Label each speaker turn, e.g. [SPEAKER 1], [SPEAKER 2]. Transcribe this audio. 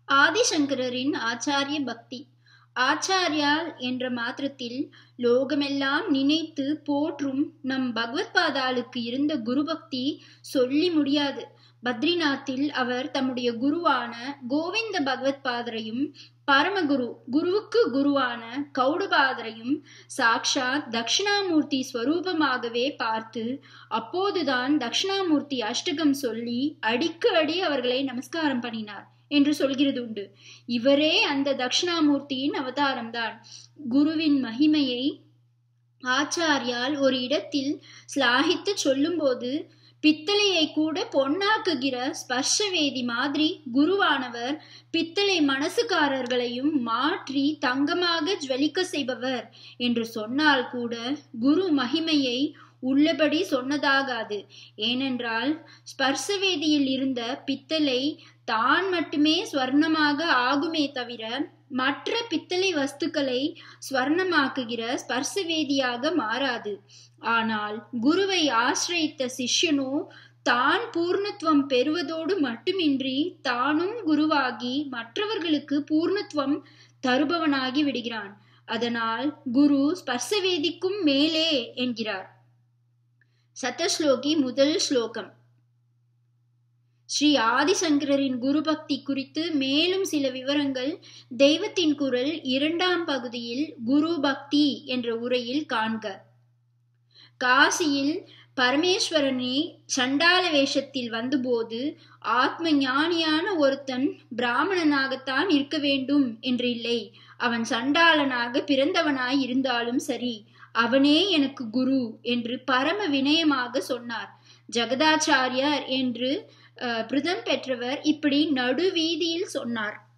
[SPEAKER 1] ஆதிசங்கரரின் ஆச்சாரிய பக்தி ஆச்சாரியால் என்ற மாத்திரத்தில் லோகமெல்லாம் நினைத்து போற்றும் நம் பகவத் பாதாளுக்கு இருந்த குரு பக்தி சொல்லி முடியாது பத்ரிநாத்தில் அவர் தம்முடைய குருவான கோவிந்த பகவத் பாதரையும் பரமகுரு குருவுக்கு குருவான கௌடபாதரையும் சாக்ஷாத் தட்சிணாமூர்த்தி ஸ்வரூபமாகவே பார்த்து அப்போதுதான் தட்சிணாமூர்த்தி அஷ்டகம் சொல்லி அடிக்கு அடி அவர்களை நமஸ்காரம் பண்ணினார் என்று சொல்கிறது உண்டு இவரே அந்த தட்சிணாமூர்த்தியின் அவதாரம்தான் குருவின் மகிமையை ஆச்சாரியால் ஒரு இடத்தில் ஸ்லாகித்து சொல்லும்போது பித்தளையை கூட பொன்னாக்குகிற ஸ்பர்ஷவேதி மாதிரி குருவானவர் பித்தளை மனசுக்காரர்களையும் மாற்றி தங்கமாக ஜுவலிக்க செய்பவர் என்று சொன்னால் கூட குரு மகிமையை உள்ளபடி சொன்னதாகாது ஏனென்றால் ஸ்பர்சவேதியில் இருந்த பித்தளை தான் மட்டுமே ஸ்வர்ணமாக ஆகுமே தவிர மற்ற பித்தளை வஸ்துக்களை ஸ்வர்ணமாக்குகிற ஸ்பர்சவேதியாக மாறாது ஆனால் குருவை ஆசிரியித்த சிஷ்யனோ தான் பூர்ணத்துவம் பெறுவதோடு மட்டுமின்றி தானும் குருவாகி மற்றவர்களுக்கு பூர்ணத்துவம் தருபவனாகி விடுகிறான் அதனால் குரு ஸ்பர்சவேதிக்கும் மேலே என்கிறார் சத்தஸ்லோகி முதல் ஸ்லோகம் ஸ்ரீ ஆதிசங்கரின் குரு பக்தி குறித்து மேலும் சில விவரங்கள் தெய்வத்தின் குரல் இரண்டாம் பகுதியில் குரு பக்தி என்ற உரையில் காண்க காசியில் பரமேஸ்வரனே சண்டால வேஷத்தில் வந்தபோது ஆத்ம ஞானியான ஒருத்தன் பிராமணனாகத்தான் இருக்க வேண்டும் என்றில்லை அவன் சண்டாளனாக பிறந்தவனாய் இருந்தாலும் சரி அவனே எனக்கு குரு என்று பரம வினயமாக சொன்னார் ஜெகதாச்சாரியார் என்று பிரதம் பெற்றவர் இப்படி நடுவீதியில் சொன்னார்